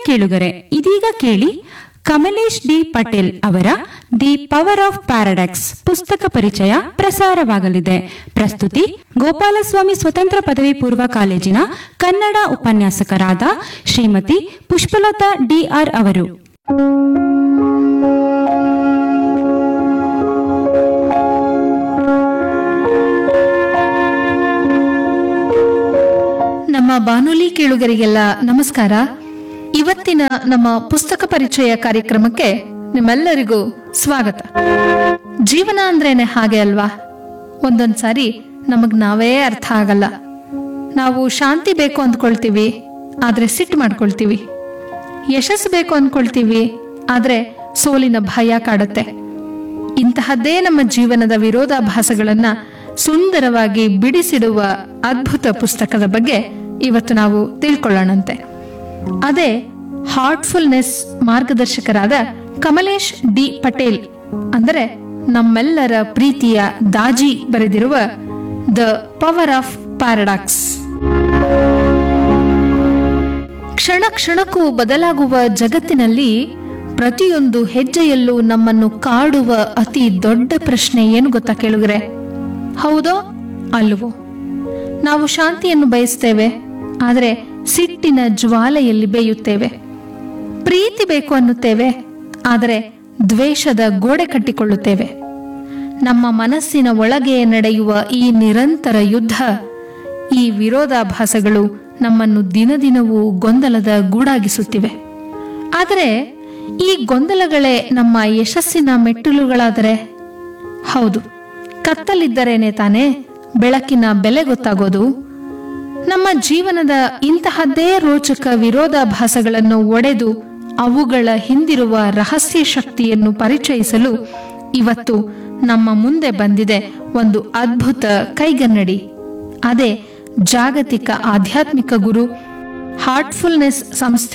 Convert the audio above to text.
ಕೇಳುಗರೆ ಇದೀಗ ಕೇಳಿ ಕಮಲೇಶ್ ಡಿ ಪಟೇಲ್ ಅವರ ದಿ ಪವರ್ ಆಫ್ ಪ್ಯಾರಡಾಕ್ಸ್ ಪುಸ್ತಕ ಪರಿಚಯ ಪ್ರಸಾರವಾಗಲಿದೆ ಪ್ರಸ್ತುತಿ ಗೋಪಾಲಸ್ವಾಮಿ ಸ್ವತಂತ್ರ ಪದವಿ ಪೂರ್ವ ಕಾಲೇಜಿನ ಕನ್ನಡ ಉಪನ್ಯಾಸಕರಾದ ಶ್ರೀಮತಿ ಪುಷ್ಪಲತಾ ಡಿಆರ್ ಅವರು ನಮ್ಮ ಬಾನುಲಿ ಕೇಳುಗರಿಗೆಲ್ಲ ನಮಸ್ಕಾರ ಇವತ್ತಿನ ನಮ್ಮ ಪುಸ್ತಕ ಪರಿಚಯ ಕಾರ್ಯಕ್ರಮಕ್ಕೆ ನಿಮ್ಮೆಲ್ಲರಿಗೂ ಸ್ವಾಗತ ಜೀವನ ಅಂದ್ರೇನೆ ಹಾಗೆ ಅಲ್ವಾ ಒಂದೊಂದ್ ಸಾರಿ ನಮಗ್ ನಾವೇ ಅರ್ಥ ಆಗಲ್ಲ ನಾವು ಶಾಂತಿ ಬೇಕು ಅಂದ್ಕೊಳ್ತೀವಿ ಆದ್ರೆ ಸಿಟ್ಟು ಮಾಡ್ಕೊಳ್ತೀವಿ ಯಶಸ್ಸು ಬೇಕು ಅಂದ್ಕೊಳ್ತೀವಿ ಆದ್ರೆ ಸೋಲಿನ ಭಯ ಕಾಡುತ್ತೆ ಇಂತಹದ್ದೇ ನಮ್ಮ ಜೀವನದ ವಿರೋಧಾಭಾಸಗಳನ್ನ ಸುಂದರವಾಗಿ ಬಿಡಿಸಿಡುವ ಅದ್ಭುತ ಪುಸ್ತಕದ ಬಗ್ಗೆ ಇವತ್ತು ನಾವು ತಿಳ್ಕೊಳ್ಳೋಣಂತೆ ಅದೇ ಹಾರ್ಟ್ಫುಲ್ನೆಸ್ ಮಾರ್ಗದರ್ಶಕರಾದ ಕಮಲೇಶ್ ಡಿ ಪಟೇಲ್ ಅಂದರೆ ನಮ್ಮೆಲ್ಲರ ಪ್ರೀತಿಯ ದಾಜಿ ಬರೆದಿರುವ ದ ಪವರ್ ಆಫ್ ಪ್ಯಾರಡಾಕ್ಸ್ ಕ್ಷಣ ಕ್ಷಣಕ್ಕೂ ಬದಲಾಗುವ ಜಗತ್ತಿನಲ್ಲಿ ಪ್ರತಿಯೊಂದು ಹೆಜ್ಜೆಯಲ್ಲೂ ನಮ್ಮನ್ನು ಕಾಡುವ ಅತಿ ದೊಡ್ಡ ಪ್ರಶ್ನೆ ಏನು ಗೊತ್ತಾ ಕೇಳುಗರೆ ಹೌದೋ ಅಲ್ವೋ ನಾವು ಶಾಂತಿಯನ್ನು ಬಯಸ್ತೇವೆ ಆದರೆ ಸಿಟ್ಟಿನ ಜ್ವಾಲೆಯಲ್ಲಿ ಬೇಯುತ್ತೇವೆ ಪ್ರೀತಿ ಬೇಕು ಅನ್ನುತ್ತೇವೆ ಆದರೆ ದ್ವೇಷದ ಗೋಡೆ ಕಟ್ಟಿಕೊಳ್ಳುತ್ತೇವೆ ನಮ್ಮ ಮನಸ್ಸಿನ ಒಳಗೆ ನಡೆಯುವ ಈ ನಿರಂತರ ಯುದ್ಧ ಈ ವಿರೋಧಾಭಾಸಗಳು ನಮ್ಮನ್ನು ದಿನದಿನವೂ ಗೊಂದಲದ ಗೂಡಾಗಿಸುತ್ತಿವೆ ಆದರೆ ಈ ಗೊಂದಲಗಳೇ ನಮ್ಮ ಯಶಸ್ಸಿನ ಮೆಟ್ಟಿಲುಗಳಾದರೆ ಹೌದು ಕತ್ತಲಿದ್ದರೇನೆ ತಾನೇ ಬೆಳಕಿನ ಬೆಲೆ ಗೊತ್ತಾಗೋದು ನಮ್ಮ ಜೀವನದ ಇಂತಹದ್ದೇ ರೋಚಕ ವಿರೋಧಾಭಾಸಗಳನ್ನು ಒಡೆದು ಅವುಗಳ ಹಿಂದಿರುವ ರಹಸ್ಯ ಶಕ್ತಿಯನ್ನು ಪರಿಚಯಿಸಲು ಇವತ್ತು ನಮ್ಮ ಮುಂದೆ ಬಂದಿದೆ ಒಂದು ಅದ್ಭುತ ಕೈಗನ್ನಡಿ ಅದೇ ಜಾಗತಿಕ ಆಧ್ಯಾತ್ಮಿಕ ಗುರು ಹಾರ್ಟ್ಫುಲ್ನೆಸ್ ಸಂಸ್ಥೆ